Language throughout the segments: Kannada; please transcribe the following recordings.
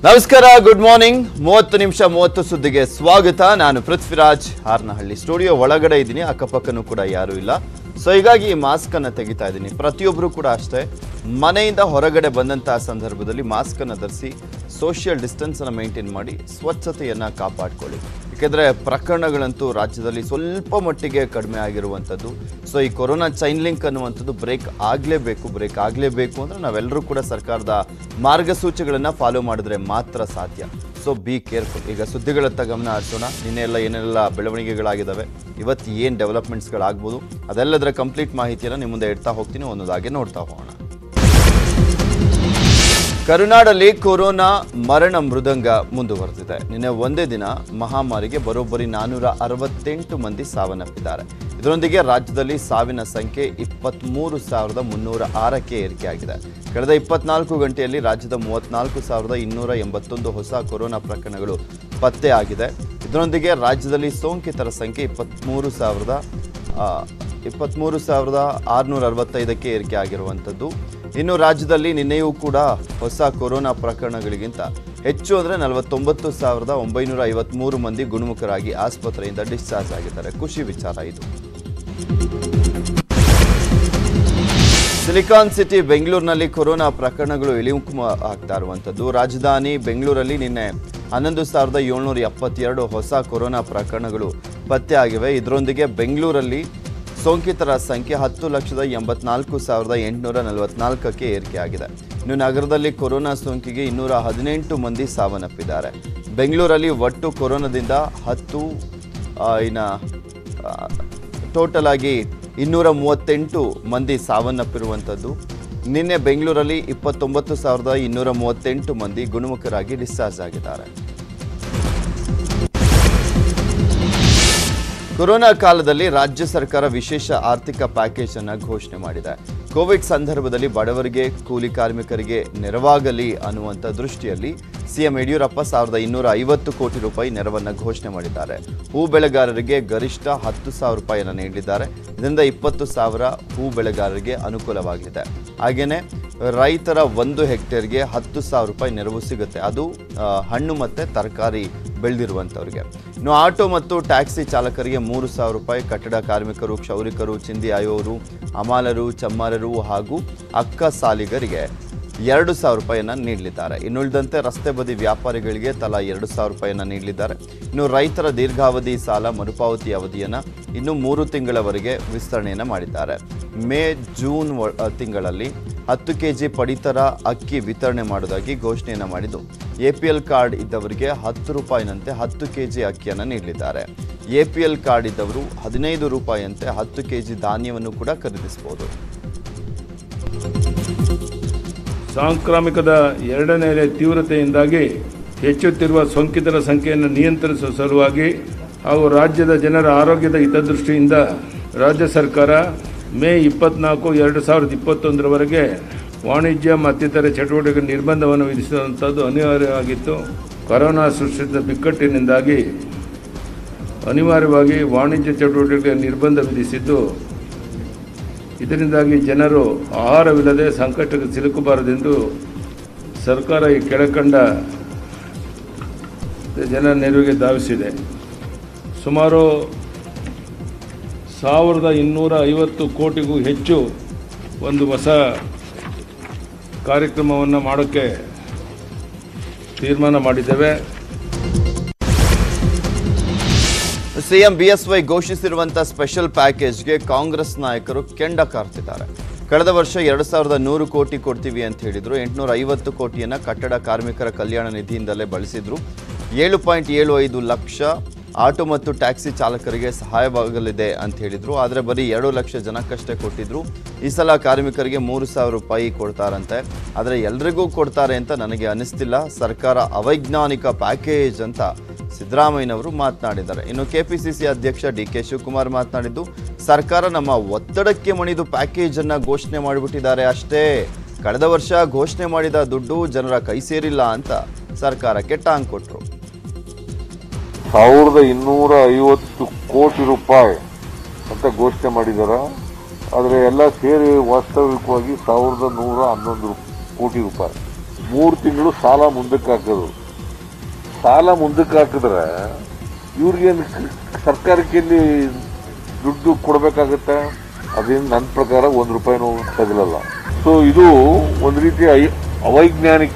ನಮಸ್ಕಾರ ಗುಡ್ ಮಾರ್ನಿಂಗ್ ಮೂವತ್ತು ನಿಮಿಷ ಮೂವತ್ತು ಸುದ್ದಿಗೆ ಸ್ವಾಗತ ನಾನು ಪೃಥ್ವಿರಾಜ್ ಹಾರ್ನಹಳ್ಳಿ ಸ್ಟುಡಿಯೋ ಒಳಗಡೆ ಇದ್ದೀನಿ ಅಕ್ಕಪಕ್ಕನೂ ಕೂಡ ಯಾರೂ ಇಲ್ಲ ಸೊ ಹೀಗಾಗಿ ಈ ಮಾಸ್ಕ್ ಅನ್ನ ತೆಗಿತಾ ಇದ್ದೀನಿ ಪ್ರತಿಯೊಬ್ಬರು ಕೂಡ ಅಷ್ಟೇ ಮನೆಯಿಂದ ಹೊರಗಡೆ ಬಂದಂತಹ ಸಂದರ್ಭದಲ್ಲಿ ಮಾಸ್ಕ್ ಅನ್ನ ಧರಿಸಿ ಸೋಷಿಯಲ್ ಡಿಸ್ಟೆನ್ಸ್ ಅನ್ನ ಮೇಂಟೈನ್ ಮಾಡಿ ಸ್ವಚ್ಛತೆಯನ್ನ ಕಾಪಾಡ್ಕೊಳ್ಳಿ ಯಾಕೆಂದ್ರೆ ಪ್ರಕರಣಗಳಂತೂ ರಾಜ್ಯದಲ್ಲಿ ಸ್ವಲ್ಪ ಮಟ್ಟಿಗೆ ಕಡಿಮೆ ಆಗಿರುವಂಥದ್ದು ಸೊ ಈ ಕೊರೋನಾ ಚೈನ್ ಲಿಂಕ್ ಅನ್ನುವಂಥದ್ದು ಬ್ರೇಕ್ ಆಗಲೇಬೇಕು ಬ್ರೇಕ್ ಆಗಲೇಬೇಕು ಅಂದ್ರೆ ನಾವೆಲ್ಲರೂ ಕೂಡ ಸರ್ಕಾರದ ಮಾರ್ಗಸೂಚಿಗಳನ್ನು ಫಾಲೋ ಮಾಡಿದ್ರೆ ಮಾತ್ರ ಸಾಧ್ಯ ಸೊ ಬಿ ಕೇರ್ಫುಲ್ ಈಗ ಸುದ್ದಿಗಳತ್ತ ಗಮನ ಹರಿಸೋಣ ನಿನ್ನೆ ಎಲ್ಲ ಏನೆಲ್ಲ ಬೆಳವಣಿಗೆಗಳಾಗಿದ್ದಾವೆ ಇವತ್ತು ಏನು ಡೆವಲಪ್ಮೆಂಟ್ಸ್ಗಳಾಗ್ಬೋದು ಅದೆಲ್ಲದರ ಕಂಪ್ಲೀಟ್ ಮಾಹಿತಿಯನ್ನು ನಿಮ್ಮ ಮುಂದೆ ಇಡ್ತಾ ಹೋಗ್ತೀನಿ ಒಂದೊಂದಾಗಿ ನೋಡ್ತಾ ಹೋಗೋಣ ಕರುನಾಡಲ್ಲಿ ಕೊರೋನಾ ಮರಣ ಮೃದಂಗ ಮುಂದುವರೆದಿದೆ ನಿನ್ನೆ ಒಂದೇ ದಿನ ಮಹಾಮಾರಿಗೆ ಬರೋಬ್ಬರಿ ನಾನ್ನೂರ ಅರವತ್ತೆಂಟು ಮಂದಿ ಸಾವನ್ನಪ್ಪಿದ್ದಾರೆ ಇದರೊಂದಿಗೆ ರಾಜ್ಯದಲ್ಲಿ ಸಾವಿನ ಸಂಖ್ಯೆ ಇಪ್ಪತ್ತ್ಮೂರು ಸಾವಿರದ ಮುನ್ನೂರ ಆರಕ್ಕೆ ಏರಿಕೆಯಾಗಿದೆ ಕಳೆದ ಇಪ್ಪತ್ನಾಲ್ಕು ಗಂಟೆಯಲ್ಲಿ ರಾಜ್ಯದ ಮೂವತ್ನಾಲ್ಕು ಸಾವಿರದ ಇನ್ನೂರ ಎಂಬತ್ತೊಂದು ಹೊಸ ಕೊರೋನಾ ಪ್ರಕರಣಗಳು ಪತ್ತೆ ಆಗಿದೆ ಇದರೊಂದಿಗೆ ರಾಜ್ಯದಲ್ಲಿ ಸೋಂಕಿತರ ಸಂಖ್ಯೆ ಇಪ್ಪತ್ತ್ಮೂರು ಸಾವಿರದ ಆ, ಇಪ್ಪತ್ತ್ಮೂರು ಸಾವಿರದ ಆರುನೂರ ಅರವತ್ತೈದಕ್ಕೆ ಏರಿಕೆ ಆಗಿರುವಂಥದ್ದು ಇನ್ನು ರಾಜ್ಯದಲ್ಲಿ ನಿನ್ನೆಯೂ ಕೂಡ ಹೊಸ ಕೊರೋನಾ ಪ್ರಕರಣಗಳಿಗಿಂತ ಹೆಚ್ಚು ಅಂದರೆ ನಲವತ್ತೊಂಬತ್ತು ಸಾವಿರದ ಒಂಬೈನೂರ ಐವತ್ತ್ಮೂರು ಮಂದಿ ಗುಣಮುಖರಾಗಿ ಆಸ್ಪತ್ರೆಯಿಂದ ಡಿಸ್ಚಾರ್ಜ್ ಆಗಿದ್ದಾರೆ ಖುಷಿ ವಿಚಾರ ಇದು ಸಿಲಿಕಾನ್ ಸಿಟಿ ಬೆಂಗಳೂರಿನಲ್ಲಿ ಕೊರೋನಾ ಪ್ರಕರಣಗಳು ಇಳಿಮುಖ ಆಗ್ತಾ ಇರುವಂಥದ್ದು ರಾಜಧಾನಿ ಬೆಂಗಳೂರಲ್ಲಿ ನಿನ್ನೆ ಹನ್ನೊಂದು ಸಾವಿರದ ಏಳ್ನೂರ ಎಪ್ಪತ್ತೆರಡು ಹೊಸ ಕೊರೋನಾ ಪ್ರಕರಣಗಳು ಪತ್ತೆ ಆಗಿವೆ ಇದರೊಂದಿಗೆ ಬೆಂಗಳೂರಲ್ಲಿ ಸೋಂಕಿತರ ಸಂಖ್ಯೆ ಹತ್ತು ಲಕ್ಷದ ಎಂಬತ್ನಾಲ್ಕು ಸಾವಿರದ ಎಂಟುನೂರ ನಲವತ್ನಾಲ್ಕಕ್ಕೆ ಏರಿಕೆಯಾಗಿದೆ ಇನ್ನು ನಗರದಲ್ಲಿ ಕೊರೋನಾ ಸೋಂಕಿಗೆ ಇನ್ನೂರ ಹದಿನೆಂಟು ಮಂದಿ ಸಾವನ್ನಪ್ಪಿದ್ದಾರೆ ಬೆಂಗಳೂರಲ್ಲಿ ಒಟ್ಟು ಕೊರೋನಾದಿಂದ ಹತ್ತು ಆ, ಇನ್ನ ಆ, ಟೋಟಲ್ ಆಗಿ ಇನ್ನೂರ ಮೂವತ್ತೆಂಟು ಮಂದಿ ಸಾವನ್ನಪ್ಪಿರುವಂಥದ್ದು ನಿನ್ನೆ ಬೆಂಗಳೂರಲ್ಲಿ ಇಪ್ಪತ್ತೊಂಬತ್ತು ಸಾವಿರದ ಇನ್ನೂರ ಮೂವತ್ತೆಂಟು ಮಂದಿ ಗುಣಮುಖರಾಗಿ ಡಿಸ್ಚಾರ್ಜ್ ಆಗಿದ್ದಾರೆ ಕೊರೋನಾ ಕಾಲದಲ್ಲಿ ರಾಜ್ಯ ಸರ್ಕಾರ ವಿಶೇಷ ಆರ್ಥಿಕ ಪ್ಯಾಕೇಜ್ ಅನ್ನು ಘೋಷಣೆ ಮಾಡಿದೆ ಕೋವಿಡ್ ಸಂದರ್ಭದಲ್ಲಿ ಬಡವರಿಗೆ ಕೂಲಿ ಕಾರ್ಮಿಕರಿಗೆ ನೆರವಾಗಲಿ ಅನ್ನುವಂಥ ದೃಷ್ಟಿಯಲ್ಲಿ ಸಿಎಂ ಯಡಿಯೂರಪ್ಪ ಸಾವಿರದ ಇನ್ನೂರ ಐವತ್ತು ಕೋಟಿ ರೂಪಾಯಿ ನೆರವನ್ನು ಘೋಷಣೆ ಮಾಡಿದ್ದಾರೆ ಹೂ ಬೆಳೆಗಾರರಿಗೆ ಗರಿಷ್ಠ ಹತ್ತು ಸಾವಿರ ರೂಪಾಯಿಯನ್ನು ನೀಡಲಿದ್ದಾರೆ ಇದರಿಂದ ಇಪ್ಪತ್ತು ಸಾವಿರ ಹೂ ಬೆಳೆಗಾರರಿಗೆ ಅನುಕೂಲವಾಗಲಿದೆ ಹಾಗೆಯೇ ರೈತರ ಒಂದು ಹೆಕ್ಟೇರ್ಗೆ ಹತ್ತು ಸಾವಿರ ರೂಪಾಯಿ ನೆರವು ಸಿಗುತ್ತೆ ಅದು ಆ, ಹಣ್ಣು ಮತ್ತು ತರಕಾರಿ ಬೆಳೆದಿರುವಂಥವ್ರಿಗೆ ಇನ್ನು ಆಟೋ ಮತ್ತು ಟ್ಯಾಕ್ಸಿ ಚಾಲಕರಿಗೆ ಮೂರು ಸಾವಿರ ರೂಪಾಯಿ ಕಟ್ಟಡ ಕಾರ್ಮಿಕರು ಕ್ಷೌರಿಕರು ಚಿಂದಿ ಆಯೋರು ಅಮಾಲರು ಚಮ್ಮಾರರು ಹಾಗೂ ಅಕ್ಕ ಸಾಲಿಗರಿಗೆ ಎರಡು ಸಾವಿರ ರೂಪಾಯಿಯನ್ನು ನೀಡಲಿದ್ದಾರೆ ಇನ್ನುಳಿದಂತೆ ರಸ್ತೆ ಬದಿ ವ್ಯಾಪಾರಿಗಳಿಗೆ ತಲಾ ಎರಡು ಸಾವಿರ ರೂಪಾಯಿಯನ್ನು ನೀಡಲಿದ್ದಾರೆ ಇನ್ನು ರೈತರ ದೀರ್ಘಾವಧಿ ಸಾಲ ಮರುಪಾವತಿ ಅವಧಿಯನ್ನು ಇನ್ನು ಮೂರು ತಿಂಗಳವರೆಗೆ ವಿಸ್ತರಣೆಯನ್ನು ಮಾಡಿದ್ದಾರೆ ಮೇ ಜೂನ್ ವ- ಆ, ತಿಂಗಳಲ್ಲಿ ಹತ್ತು ಕೆ ಜಿ ಪಡಿತರ ಅಕ್ಕಿ ವಿತರಣೆ ಮಾಡುವುದಾಗಿ ಘೋಷಣೆಯನ್ನು ಮಾಡಿದ್ದು ಎ ಪಿ ಎಲ್ ಕಾರ್ಡ್ ಇದ್ದವರಿಗೆ ಹತ್ತು ರೂಪಾಯಿನಂತೆ ಹತ್ತು ಕೆ ಜಿ ಅಕ್ಕಿಯನ್ನು ನೀಡಲಿದ್ದಾರೆ ಎ ಪಿ ಎಲ್ ಕಾರ್ಡ್ ಇದ್ದವರು ಹದಿನೈದು ರೂಪಾಯಿಯಂತೆ ಹತ್ತು ಕೆ ಜಿ ಧಾನ್ಯವನ್ನು ಕೂಡ ಖರೀದಿಸಬಹುದು ಸಾಂಕ್ರಾಮಿಕದ ಎರಡನೇ ಅಲೆ ತೀವ್ರತೆಯಿಂದಾಗಿ ಹೆಚ್ಚುತ್ತಿರುವ ಸೋಂಕಿತರ ಸಂಖ್ಯೆಯನ್ನು ನಿಯಂತ್ರಿಸುವ ಸಲುವಾಗಿ ಹಾಗೂ ರಾಜ್ಯದ ಜನರ ಆರೋಗ್ಯದ ಹಿತದೃಷ್ಟಿಯಿಂದ ರಾಜ್ಯ ಸರ್ಕಾರ ಮೇ ಇಪ್ಪತ್ನಾಲ್ಕು ಎರಡು ಸಾವಿರದ ಇಪ್ಪತ್ತೊಂದರವರೆಗೆ ವಾಣಿಜ್ಯ ಮತ್ತಿತರ ಚಟುವಟಿಕೆ ನಿರ್ಬಂಧವನ್ನು ವಿಧಿಸುವಂಥದ್ದು ಅನಿವಾರ್ಯವಾಗಿತ್ತು ಕೊರೋನಾ ಸೃಷ್ಟಿಸಿದ ಬಿಕ್ಕಟ್ಟಿನಿಂದಾಗಿ ಅನಿವಾರ್ಯವಾಗಿ ವಾಣಿಜ್ಯ ಚಟುವಟಿಕೆ ನಿರ್ಬಂಧ ವಿಧಿಸಿದ್ದು ಇದರಿಂದಾಗಿ ಜನರು ಆಹಾರವಿಲ್ಲದೆ ಸಂಕಷ್ಟಕ್ಕೆ ಸಿಲುಕಬಾರದೆಂದು ಸರ್ಕಾರ ಈ ಕೆಳಕಂಡ ಜನರ ನೆರವಿಗೆ ಧಾವಿಸಿದೆ ಸುಮಾರು ಸಾವಿರದ ಇನ್ನೂರ ಐವತ್ತು ಕೋಟಿಗೂ ಹೆಚ್ಚು ಒಂದು ಹೊಸ ಕಾರ್ಯಕ್ರಮವನ್ನು ಮಾಡೋಕ್ಕೆ ತೀರ್ಮಾನ ಮಾಡಿದ್ದೇವೆ ಸಿಎಂ ಬಿಎಸ್ವೈ ಘೋಷಿಸಿರುವಂತಹ ಸ್ಪೆಷಲ್ ಪ್ಯಾಕೇಜ್ಗೆ ಕಾಂಗ್ರೆಸ್ ನಾಯಕರು ಕೆಂಡ ಕಾರ್ತಿದ್ದಾರೆ ಕಳೆದ ವರ್ಷ ಎರಡು ಸಾವಿರದ ನೂರು ಕೋಟಿ ಕೊಡ್ತೀವಿ ಅಂತ ಹೇಳಿದ್ರು ಎಂಟುನೂರ ಐವತ್ತು ಕೋಟಿಯನ್ನ ಕಟ್ಟಡ ಕಾರ್ಮಿಕರ ಕಲ್ಯಾಣ ನಿಧಿಯಿಂದಲೇ ಬಳಸಿದ್ರು ಏಳು ಪಾಯಿಂಟ್ ಏಳು ಐದು ಲಕ್ಷ ಆಟೋ ಮತ್ತು ಟ್ಯಾಕ್ಸಿ ಚಾಲಕರಿಗೆ ಸಹಾಯವಾಗಲಿದೆ ಅಂತ ಹೇಳಿದ್ರು ಆದರೆ ಬರೀ ಎರಡು ಲಕ್ಷ ಜನಕ್ಕಷ್ಟೇ ಕೊಟ್ಟಿದ್ರು ಈ ಸಲ ಕಾರ್ಮಿಕರಿಗೆ ಮೂರು ಸಾವಿರ ರೂಪಾಯಿ ಕೊಡ್ತಾರಂತೆ ಆದರೆ ಎಲ್ರಿಗೂ ಕೊಡ್ತಾರೆ ಅಂತ ನನಗೆ ಅನಿಸ್ತಿಲ್ಲ ಸರ್ಕಾರ ಅವೈಜ್ಞಾನಿಕ ಪ್ಯಾಕೇಜ್ ಅಂತ ಸಿದ್ದರಾಮಯ್ಯನವರು ಮಾತನಾಡಿದ್ದಾರೆ ಇನ್ನು ಕೆಪಿಸಿಸಿ ಅಧ್ಯಕ್ಷ ಡಿ ಕೆ ಶಿವಕುಮಾರ್ ಮಾತನಾಡಿದ್ದು ಸರ್ಕಾರ ನಮ್ಮ ಒತ್ತಡಕ್ಕೆ ಮಣಿದು ಪ್ಯಾಕೇಜ್ ಅನ್ನ ಘೋಷಣೆ ಮಾಡಿಬಿಟ್ಟಿದ್ದಾರೆ ಅಷ್ಟೇ ಕಳೆದ ವರ್ಷ ಘೋಷಣೆ ಮಾಡಿದ ದುಡ್ಡು ಜನರ ಕೈ ಸೇರಿಲ್ಲ ಅಂತ ಸರ್ಕಾರಕ್ಕೆ ಟಾಂಗ್ ಕೊಟ್ಟರು ಸಾವಿರದ ಇನ್ನೂರ ಐವತ್ತು ಕೋಟಿ ರೂಪಾಯಿ ಅಂತ ಘೋಷಣೆ ಮಾಡಿದಾರ ಆದರೆ ಎಲ್ಲ ಸೇರಿ ವಾಸ್ತವಿಕವಾಗಿ ಸಾವಿರದ ನೂರ ಹನ್ನೊಂದು ರೂ- ಕೋಟಿ ರೂಪಾಯಿ ಮೂರು ತಿಂಗಳು ಸಾಲ ಮುಂದಕ್ಕೆ ಹಾಕೋದು ಸಾಲ ಮುಂದಕ್ಕೆ ಹಾಕಿದ್ರೆ ಇವ್ರಿಗೇನು ಸರ್ಕಾರಕ್ಕೆ ಎಲ್ಲಿ ದುಡ್ಡು ಕೊಡಬೇಕಾಗತ್ತೆ ಅದೇನು ನನ್ನ ಪ್ರಕಾರ ಒಂದು ರೂಪಾಯಿನೂ ತಗಲಲ್ಲ ಸೊ ಇದು ಒಂದು ರೀತಿಯ ಐ- ಅವೈಜ್ಞಾನಿಕ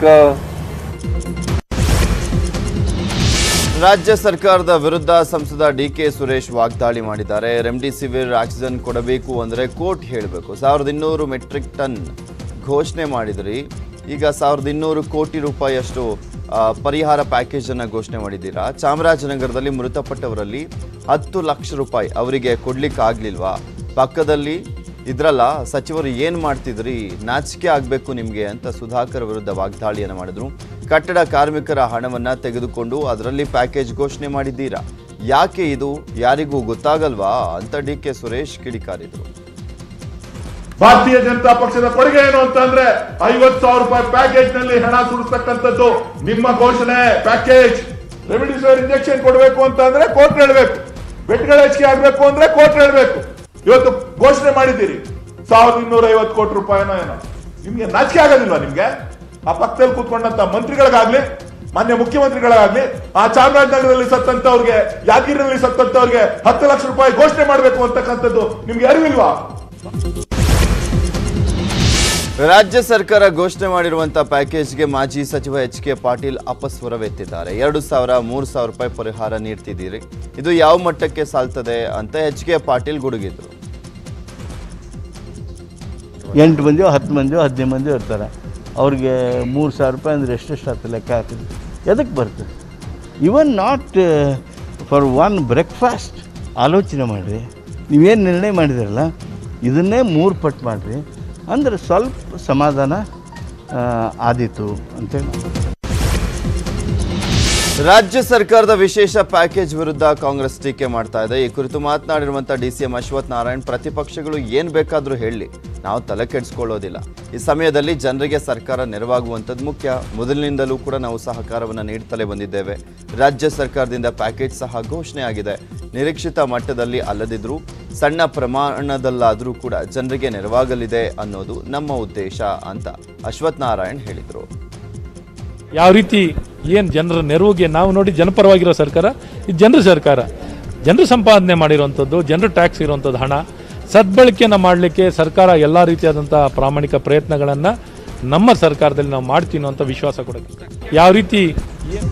ರಾಜ್ಯ ಸರ್ಕಾರದ ವಿರುದ್ಧ ಸಂಸದ ಡಿ ಕೆ ಸುರೇಶ್ ವಾಗ್ದಾಳಿ ಮಾಡಿದ್ದಾರೆ ರೆಮ್ಡಿಸಿವಿರ್ ಆಕ್ಸಿಜನ್ ಕೊಡಬೇಕು ಅಂದರೆ ಕೋರ್ಟ್ ಹೇಳಬೇಕು ಸಾವಿರದ ಇನ್ನೂರು ಮೆಟ್ರಿಕ್ ಟನ್ ಘೋಷಣೆ ಮಾಡಿದ್ರಿ ಈಗ ಸಾವಿರದ ಇನ್ನೂರು ಕೋಟಿ ರೂಪಾಯಿಯಷ್ಟು ಆ, ಪರಿಹಾರ ಪ್ಯಾಕೇಜ್ ಅನ್ನ ಘೋಷಣೆ ಮಾಡಿದ್ದೀರಾ ಚಾಮರಾಜನಗರದಲ್ಲಿ ಮೃತಪಟ್ಟವರಲ್ಲಿ ಹತ್ತು ಲಕ್ಷ ರೂಪಾಯಿ ಅವರಿಗೆ ಕೊಡ್ಲಿಕ್ಕೆ ಆಗ್ಲಿಲ್ವಾ ಪಕ್ಕದಲ್ಲಿ ಇದ್ರಲ್ಲ ಸಚಿವರು ಏನ್ ಮಾಡ್ತಿದ್ರಿ ನಾಚಿಕೆ ಆಗ್ಬೇಕು ನಿಮ್ಗೆ ಅಂತ ಸುಧಾಕರ್ ವಿರುದ್ಧ ವಾಗ್ದಾಳಿಯನ್ನು ಮಾಡಿದ್ರು ಕಟ್ಟಡ ಕಾರ್ಮಿಕರ ಹಣವನ್ನ ತೆಗೆದುಕೊಂಡು ಅದರಲ್ಲಿ ಪ್ಯಾಕೇಜ್ ಘೋಷಣೆ ಮಾಡಿದ್ದೀರಾ ಯಾಕೆ ಇದು ಯಾರಿಗೂ ಗೊತ್ತಾಗಲ್ವಾ ಅಂತ ಡಿ ಕೆ ಸುರೇಶ್ ಕಿಡಿಕಾರಿದ್ರು ಭಾರತೀಯ ಜನತಾ ಪಕ್ಷದ ಕೊಡುಗೆ ಏನು ಅಂತಂದ್ರೆ ಐವತ್ ಸಾವಿರ ರೂಪಾಯಿ ಪ್ಯಾಕೇಜ್ ನಲ್ಲಿ ಹಣ ಸುಡಿಸ್ತಕ್ಕಂಥದ್ದು ನಿಮ್ಮ ಘೋಷಣೆ ಪ್ಯಾಕೇಜ್ ರೆಮಿಡಿಸಿವಿರ್ ಇಂಜೆಕ್ಷನ್ ಕೊಡಬೇಕು ಅಂತ ಅಂದ್ರೆ ಕೋರ್ಟ್ ಹೇಳ್ಬೇಕು ಬೆಟ್ಗಳ ಹೆಚ್ಚಿಗೆ ಆಗ್ಬೇಕು ಅಂದ್ರೆ ಕೋರ್ಟ್ ಹೇಳ್ಬೇಕು ಇವತ್ತು ಘೋಷಣೆ ಮಾಡಿದ್ದೀರಿ ಸಾವಿರದ ಇನ್ನೂರ ಐವತ್ತು ಕೋಟಿ ರೂಪಾಯಿನೋ ಏನೋ ನಿಮ್ಗೆ ನಾಚಿಕೆ ಆಗೋದಿಲ್ವಾ ನಿಮ್ಗೆ ಆ ಪಕ್ಕದಲ್ಲಿ ಕೂತ್ಕೊಂಡಂತ ಮಂತ್ರಿಗಳಿಗಾಗ್ಲಿ ಮಾನ್ಯ ಮುಖ್ಯಮಂತ್ರಿಗಳಾಗ್ಲಿ ಆ ಚಾಮರಾಜನಗರದಲ್ಲಿ ಸತ್ತಂತವ್ರಿಗೆ ಯಾದಗಿರಿಯಲ್ಲಿ ಸತ್ತಂತವ್ರಿಗೆ ಹತ್ತು ಲಕ್ಷ ರೂಪಾಯಿ ಘೋಷಣೆ ಮಾಡಬೇಕು ಅಂತಕ್ಕಂಥದ್ದು ನಿಮ್ಗೆ ಅರಿವಿಲ್ವಾ ರಾಜ್ಯ ಸರ್ಕಾರ ಘೋಷಣೆ ಮಾಡಿರುವಂತಹ ಪ್ಯಾಕೇಜ್ಗೆ ಮಾಜಿ ಸಚಿವ ಎಚ್ ಕೆ ಪಾಟೀಲ್ ಅಪಸ್ವರವೆತ್ತಿದ್ದಾರೆ ಎರಡು ಸಾವಿರ ಮೂರು ಸಾವಿರ ರೂಪಾಯಿ ಪರಿಹಾರ ನೀಡ್ತಿದ್ದೀರಿ ಇದು ಯಾವ ಮಟ್ಟಕ್ಕೆ ಸಾಲ್ತದೆ ಅಂತ ಎಚ್ ಕೆ ಪಾಟೀಲ್ ಗುಡುಗಿದ್ರು ಎಂಟು ಮಂದಿಯೋ ಹತ್ತು ಮಂದಿಯೋ ಹದಿನೈದು ಮಂದಿಯೋ ಇರ್ತಾರೆ ಅವ್ರಿಗೆ ಮೂರು ಸಾವಿರ ರೂಪಾಯಿ ಅಂದರೆ ಎಷ್ಟೆಷ್ಟು ಆಯ್ತು ಲೆಕ್ಕ ಹಾಕಿದ್ರೆ ಎದಕ್ಕೆ ಬರ್ತದೆ even not for one breakfast ಆಲೋಚನೆ ಮಾಡಿರಿ ನೀವೇನು ನಿರ್ಣಯ ಮಾಡಿದಿರಲ್ಲ ಇದನ್ನೇ ಮೂರು ಪಟ್ಟು ಮಾಡಿರಿ ಅಂದರೆ ಸ್ವಲ್ಪ ಸಮಾಧಾನ ಆ, ಆದೀತು ಅಂತೇಳಿ ರಾಜ್ಯ ಸರ್ಕಾರದ ವಿಶೇಷ ಪ್ಯಾಕೇಜ್ ವಿರುದ್ಧ ಕಾಂಗ್ರೆಸ್ ಟೀಕೆ ಮಾಡ್ತಾ ಇದೆ ಈ ಕುರಿತು ಮಾತನಾಡಿರುವಂತಹ D C M Ashwath Narayan ಪ್ರತಿಪಕ್ಷಗಳು ಏನ್ ಬೇಕಾದ್ರೂ ಹೇಳಿ ನಾವು ತಲೆ ಕೆಡಿಸ್ಕೊಳ್ಳೋದಿಲ್ಲ ಈ ಸಮಯದಲ್ಲಿ ಜನರಿಗೆ ಸರ್ಕಾರ ನೆರವಾಗುವಂಥದ್ದು ಮುಖ್ಯ ಮೊದಲಿನಿಂದಲೂ ಕೂಡ ನಾವು ಸಹಕಾರವನ್ನು ನೀಡ್ತಲೇ ಬಂದಿದ್ದೇವೆ ರಾಜ್ಯ ಸರ್ಕಾರದಿಂದ ಪ್ಯಾಕೇಜ್ ಸಹ ಘೋಷಣೆ ಆಗಿದೆ ನಿರೀಕ್ಷಿತ ಮಟ್ಟದಲ್ಲಿ ಅಲ್ಲದಿದ್ರೂ ಸಣ್ಣ ಪ್ರಮಾಣದಲ್ಲಾದರೂ ಕೂಡ ಜನರಿಗೆ ನೆರವಾಗಲಿದೆ ಅನ್ನೋದು ನಮ್ಮ ಉದ್ದೇಶ ಅಂತ ಅಶ್ವಥ್ ನಾರಾಯಣ್ ಹೇಳಿದರು ಯಾವ ರೀತಿ ಏನು ಜನರ ನೆರವಿಗೆ ನಾವು ನೋಡಿ ಜನಪರವಾಗಿರೋ ಸರ್ಕಾರ ಇದು ಜನರ ಸರ್ಕಾರ ಜನರು ಸಂಪಾದನೆ ಮಾಡಿರುವಂಥದ್ದು ಜನರು ಟ್ಯಾಕ್ಸ್ ಇರುವಂಥದ್ದು ಹಣ ಸದ್ಬಳಕೆಯನ್ನು ಮಾಡಲಿಕ್ಕೆ ಸರ್ಕಾರ ಎಲ್ಲ ರೀತಿಯಾದಂಥ ಪ್ರಾಮಾಣಿಕ ಪ್ರಯತ್ನಗಳನ್ನು ನಮ್ಮ ಸರ್ಕಾರದಲ್ಲಿ ನಾವು ಮಾಡ್ತೀನೋ ಅಂತ ವಿಶ್ವಾಸ ಕೊಡುತ್ತೆ ಯಾವ ರೀತಿ ಏನ್-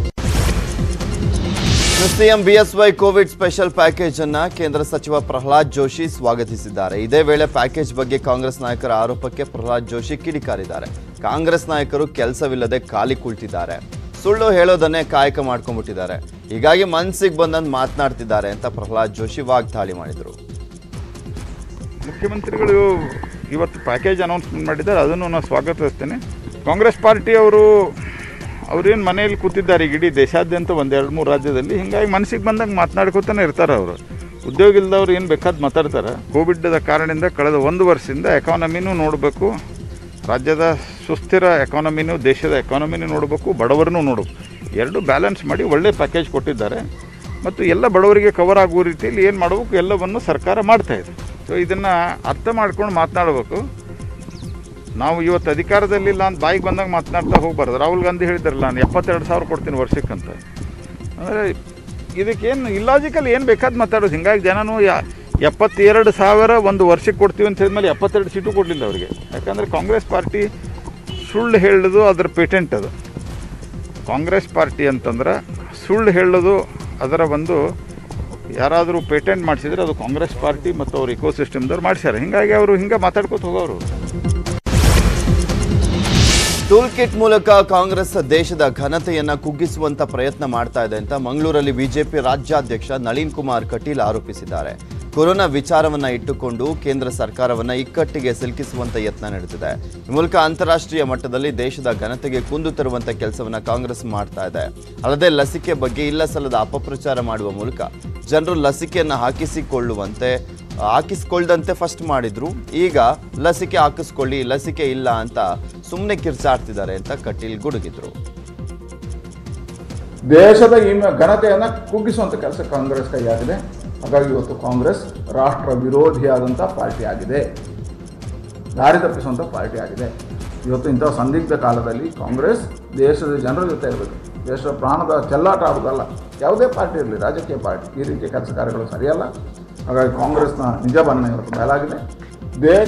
CM BSY covid special package ಅನ್ನ ಕೇಂದ್ರ ಸಚಿವ ಪ್ರಹ್ಲಾದ್ ಜೋಶಿ ಸ್ವಾಗತಿಸಿದ್ದಾರೆ ಇದೇ ವೇಳೆ ಪ್ಯಾಕೇಜ್ ಬಗ್ಗೆ ಕಾಂಗ್ರೆಸ್ ನಾಯಕರ ಆರೋಪಕ್ಕೆ ಪ್ರಹ್ಲಾದ್ ಜೋಶಿ ಕಿಡಿಕಾರಿದ್ದಾರೆ ಕಾಂಗ್ರೆಸ್ ನಾಯಕರು ಕೆಲಸವಿಲ್ಲದೆ ಖಾಲಿ ಕುಳಿತಿದ್ದಾರೆ ಸುಳ್ಳು ಹೇಳೋದನ್ನೇ ಕಾಯಕ ಮಾಡ್ಕೊಂಡ್ಬಿಟ್ಟಿದ್ದಾರೆ ಹೀಗಾಗಿ ಮನ್ಸಿಗೆ ಬಂದಂದು ಮಾತನಾಡ್ತಿದ್ದಾರೆ ಅಂತ ಪ್ರಹ್ಲಾದ್ ಜೋಶಿ ವಾಗ್ದಾಳಿ ಮಾಡಿದರು ಮುಖ್ಯಮಂತ್ರಿಗಳು ಇವತ್ತು ಪ್ಯಾಕೇಜ್ ಅನೌನ್ಸ್ಮೆಂಟ್ ಮಾಡಿದ್ದಾರೆ ಅದನ್ನು ನಾನು ಸ್ವಾಗತಿಸ್ತೇನೆ ಕಾಂಗ್ರೆಸ್ ಪಾರ್ಟಿ ಅವರು ಅವ್ರೇನು ಮನೆಯಲ್ಲಿ ಕೂತಿದ್ದಾರೆ ಈಗ ಇಡೀ ದೇಶಾದ್ಯಂತ ಒಂದು ಎರಡು ಮೂರು ರಾಜ್ಯದಲ್ಲಿ ಹಿಂಗಾಗಿ ಮನಸ್ಸಿಗೆ ಬಂದಂಗೆ ಮಾತನಾಡ್ಕೊತಾನೆ ಇರ್ತಾರೆ ಅವರು ಉದ್ಯೋಗ ಇಲ್ದವ್ರು ಏನು ಬೇಕಾದ್ ಮಾತಾಡ್ತಾರೆ ಕೋವಿಡ್ದ ಕಾರಣದಿಂದ ಕಳೆದ ಒಂದು ವರ್ಷದಿಂದ ಎಕಾನಮಿನೂ ನೋಡಬೇಕು ರಾಜ್ಯದ ಸುಸ್ಥಿರ ಎಕಾನಮಿನೂ ದೇಶದ ಎಕಾನಮಿನೂ ನೋಡಬೇಕು ಬಡವರನ್ನೂ ನೋಡಬೇಕು ಎರಡು ಬ್ಯಾಲೆನ್ಸ್ ಮಾಡಿ ಒಳ್ಳೆ ಪ್ಯಾಕೇಜ್ ಕೊಟ್ಟಿದ್ದಾರೆ ಮತ್ತು ಎಲ್ಲ ಬಡವರಿಗೆ ಕವರ್ ಆಗುವ ರೀತಿಯಲ್ಲಿ ಏನು ಮಾಡಬೇಕು ಎಲ್ಲವನ್ನು ಸರ್ಕಾರ ಮಾಡ್ತಾ ಇದೆ ಸೊ ಇದನ್ನು ಅರ್ಥ ಮಾಡ್ಕೊಂಡು ಮಾತನಾಡಬೇಕು ನಾವು ಇವತ್ತು ಅಧಿಕಾರದಲ್ಲಿಲ್ಲ ಅಂತ ಬಾಯಿಗೆ ಬಂದಾಗ ಮಾತನಾಡ್ತಾ ಹೋಗ್ಬಾರ್ದು ರಾಹುಲ್ ಗಾಂಧಿ ಹೇಳಿದಾರಲ್ಲ ನಾನು ಎಪ್ಪತ್ತೆರಡು ಸಾವಿರ ಕೊಡ್ತೀನಿ ವರ್ಷಕ್ಕಂತ ಅಂದರೆ ಇದಕ್ಕೇನು ಇಲ್ಲಾಜಿಕಲ್ ಏನು ಬೇಕಾದ್ ಮಾತಾಡೋದು ಹಿಂಗಾಗಿ ಜನನು ಯಾ ಎಪ್ಪತ್ತೆರಡು ಸಾವಿರ ಒಂದು ವರ್ಷಕ್ಕೆ ಕೊಡ್ತೀವಿ ಅಂತ ಹೇಳಿದ್ಮೇಲೆ ಎಪ್ಪತ್ತೆರಡು ಸೀಟು ಕೊಡಲಿಲ್ಲ ಅವರಿಗೆ ಯಾಕಂದರೆ ಕಾಂಗ್ರೆಸ್ ಪಾರ್ಟಿ ಸುಳ್ಳು ಹೇಳೋದು ಅದರ ಪೇಟೆಂಟ್ ಅದು ಕಾಂಗ್ರೆಸ್ ಪಾರ್ಟಿ ಅಂತಂದ್ರೆ ಸುಳ್ಳು ಹೇಳೋದು ಅದರ ಒಂದು ಯಾರಾದರೂ ಪೇಟೆಂಟ್ ಮಾಡಿಸಿದ್ರೆ ಅದು ಕಾಂಗ್ರೆಸ್ ಪಾರ್ಟಿ ಮತ್ತು ಅವ್ರ ಇಕೋಸಿಸ್ಟಮ್ದವ್ರು ಮಾಡಿಸ್ಯಾರ ಹಿಂಗಾಗಿ ಅವರು ಹಿಂಗೆ ಮಾತಾಡ್ಕೊತ ಹೋಗೋರು ಟೂಲ್ ಕಿಟ್ ಮೂಲಕ ಕಾಂಗ್ರೆಸ್ ದೇಶದ ಘನತೆಯನ್ನ ಕುಗ್ಗಿಸುವಂತ ಪ್ರಯತ್ನ ಮಾಡ್ತಾ ಇದೆ ಅಂತ ಮಂಗಳೂರಲ್ಲಿ ಬಿಜೆಪಿ ರಾಜ್ಯಾಧ್ಯಕ್ಷ ನಳಿನ್ ಕುಮಾರ್ ಕಟೀಲ್ ಆರೋಪಿಸಿದ್ದಾರೆ ಕೊರೋನಾ ವಿಚಾರವನ್ನ ಇಟ್ಟುಕೊಂಡು ಕೇಂದ್ರ ಸರ್ಕಾರವನ್ನ ಇಕ್ಕಟ್ಟಿಗೆ ಸಿಲುಕಿಸುವಂತ ಯತ್ನ ನಡೆದಿದೆ ಈ ಮೂಲಕ ಅಂತಾರಾಷ್ಟ್ರೀಯ ಮಟ್ಟದಲ್ಲಿ ದೇಶದ ಘನತೆಗೆ ಕುಂದು ತರುವಂತ ಕೆಲಸವನ್ನ ಕಾಂಗ್ರೆಸ್ ಮಾಡ್ತಾ ಇದೆ ಅಲ್ಲದೆ ಲಸಿಕೆ ಬಗ್ಗೆ ಇಲ್ಲ ಸಲ್ಲದ ಅಪಪ್ರಚಾರ ಮಾಡುವ ಮೂಲಕ ಜನರು ಲಸಿಕೆಯನ್ನ ಹಾಕಿಸಿಕೊಳ್ಳುವಂತೆ ಹಾಕಿಸ್ಕೊಳ್ದಂತೆ ಫಸ್ಟ್ ಮಾಡಿದ್ರು ಈಗ ಲಸಿಕೆ ಹಾಕಿಸ್ಕೊಳ್ಳಿ ಲಸಿಕೆ ಇಲ್ಲ ಅಂತ ಸುಮ್ಮನೆ ಕಿರ್ಚಾಡ್ತಿದ್ದಾರೆ ಅಂತ ಕಟೀಲ್ ಗುಡುಗಿದ್ರು ದೇಶದ ಹಿಮ ಘನತೆಯನ್ನು ಕುಗ್ಗಿಸುವಂಥ ಕೆಲಸ ಕಾಂಗ್ರೆಸ್ ಕೈಯಾಗಿದೆ ಹಾಗಾಗಿ ಇವತ್ತು ಕಾಂಗ್ರೆಸ್ ರಾಷ್ಟ್ರ ವಿರೋಧಿಯಾದಂಥ ಪಾರ್ಟಿ ಆಗಿದೆ ದಾರಿ ತಪ್ಪಿಸುವಂಥ ಪಾರ್ಟಿ ಆಗಿದೆ ಇವತ್ತು ಇಂಥ ಸಂದಿಗ್ಧ ಕಾಲದಲ್ಲಿ ಕಾಂಗ್ರೆಸ್ ದೇಶದ ಜನರ ಜೊತೆ ಇರಬೇಕು ದೇಶದ ಪ್ರಾಣದ ಚೆಲ್ಲಾಟ ಆಡೋದಲ್ಲ ಯಾವುದೇ ಪಾರ್ಟಿ ಇರಲಿ ರಾಜಕೀಯ ಪಾರ್ಟಿ ಈ ರೀತಿಯ ಕೆಲಸ ಕಾರ್ಯಗಳು ಸರಿಯಲ್ಲ ಹಾಗಾಗಿ ಕಾಂಗ್ರೆಸ್ನ ನಿಜ ಬಣ್ಣ ಇವತ್ತು ಬಯಲಾಗಿದೆ ದೇಶ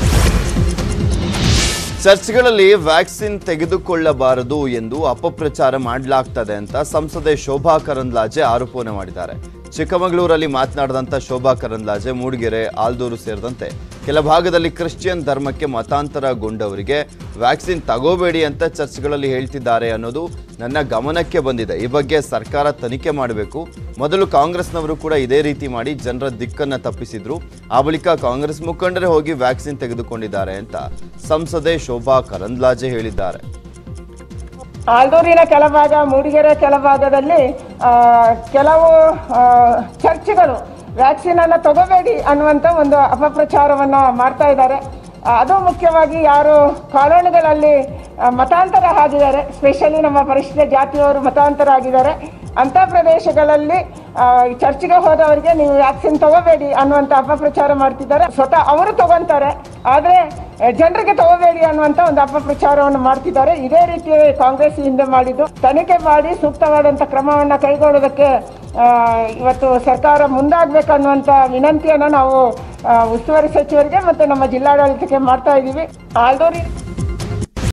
ಚರ್ಚ್ಗಳಲ್ಲಿ ವ್ಯಾಕ್ಸಿನ್ ತೆಗೆದುಕೊಳ್ಳಬಾರದು ಎಂದು ಅಪಪ್ರಚಾರ ಮಾಡಲಾಗ್ತದೆ ಅಂತ ಸಂಸದೆ ಶೋಭಾ ಕರಂದ್ಲಾಜೆ ಆರೋಪನೆ ಮಾಡಿದ್ದಾರೆ ಚಿಕ್ಕಮಗಳೂರಲ್ಲಿ ಮಾತನಾಡಿದಂಥ ಶೋಭಾ ಕರಂದ್ಲಾಜೆ ಮೂಡಿಗೆರೆ ಆಲ್ದೂರು ಸೇರಿದಂತೆ ಕೆಲ ಭಾಗದಲ್ಲಿ ಕ್ರಿಶ್ಚಿಯನ್ ಧರ್ಮಕ್ಕೆ ಮತಾಂತರಗೊಂಡವರಿಗೆ ವ್ಯಾಕ್ಸಿನ್ ತಗೋಬೇಡಿ ಅಂತ ಚರ್ಚ್ಗಳಲ್ಲಿ ಹೇಳ್ತಿದ್ದಾರೆ ಅನ್ನೋದು ನನ್ನ ಗಮನಕ್ಕೆ ಬಂದಿದೆ ಈ ಬಗ್ಗೆ ಸರ್ಕಾರ ತನಿಖೆ ಮಾಡಬೇಕು ಮೊದಲು ಕಾಂಗ್ರೆಸ್ನವರು ಕೂಡ ಇದೇ ರೀತಿ ಮಾಡಿ ಜನರ ದಿಕ್ಕನ್ನ ತಪ್ಪಿಸಿದ್ರು ಆ ಬಳಿಕ ಕಾಂಗ್ರೆಸ್ ಮುಖಂಡರೇ ಹೋಗಿ ವ್ಯಾಕ್ಸಿನ್ ತೆಗೆದುಕೊಂಡಿದ್ದಾರೆ ಅಂತ ಸಂಸದೆ ಶೋಭಾ ಕರಂದ್ಲಾಜೆ ಹೇಳಿದ್ದಾರೆ ಆಲ್ದೂರಿನ ಕೆಲಭಾಗ ಮೂಡಿಗೆರೆ ಕೆಲಭಾಗದಲ್ಲಿ ಆ, ಕೆಲವು ಆ, ಚರ್ಚ್ಗಳು ವ್ಯಾಕ್ಸಿನ್ ಅನ್ನು ತಗೋಬೇಡಿ ಅನ್ನುವಂಥ ಒಂದು ಅಪಪ್ರಚಾರವನ್ನು ಮಾಡ್ತಾ ಇದ್ದಾರೆ ಆ, ಅದು ಮುಖ್ಯವಾಗಿ ಯಾರು ಕಾಲೋನಿಗಳಲ್ಲಿ ಆ, ಮತಾಂತರ ಆಗಿದ್ದಾರೆ ಸ್ಪೆಷಲಿ ನಮ್ಮ ಪರಿಶಿಷ್ಟ ಜಾತಿಯವರು ಮತಾಂತರ ಆಗಿದ್ದಾರೆ ಅಂಥ ಪ್ರದೇಶಗಳಲ್ಲಿ ಆ, ಈ ಚರ್ಚ್ಗೆ ಹೋದವರಿಗೆ ನೀವು ವ್ಯಾಕ್ಸಿನ್ ತಗೋಬೇಡಿ ಅನ್ನುವಂಥ ಅಪಪ್ರಚಾರ ಮಾಡ್ತಿದ್ದಾರೆ ಸ್ವತಃ ಅವರು ತಗೊಂತಾರೆ ಆದರೆ ಜನರಿಗೆ ತಗೋಬೇಡಿ ಅನ್ನುವಂಥ ಒಂದು ಅಪಪ್ರಚಾರವನ್ನು ಮಾಡ್ತಿದ್ದಾರೆ ಇದೇ ರೀತಿ ಕಾಂಗ್ರೆಸ್ ಹಿಂದೆ ಮಾಡಿದ್ದು ತನಿಖೆ ಮಾಡಿ ಸೂಕ್ತವಾದಂಥ ಕ್ರಮವನ್ನು ಕೈಗೊಳ್ಳೋದಕ್ಕೆ ಆ, ಇವತ್ತು ಸರ್ಕಾರ ಮುಂದಾಗಬೇಕನ್ನುವಂಥ ವಿನಂತಿಯನ್ನು ನಾವು ಆ, ಉಸ್ತುವಾರಿ ಸಚಿವರಿಗೆ ಮತ್ತು ನಮ್ಮ ಜಿಲ್ಲಾಡಳಿತಕ್ಕೆ ಮಾಡ್ತಾ ಇದ್ದೀವಿ ಆಲ್ದೂರಿ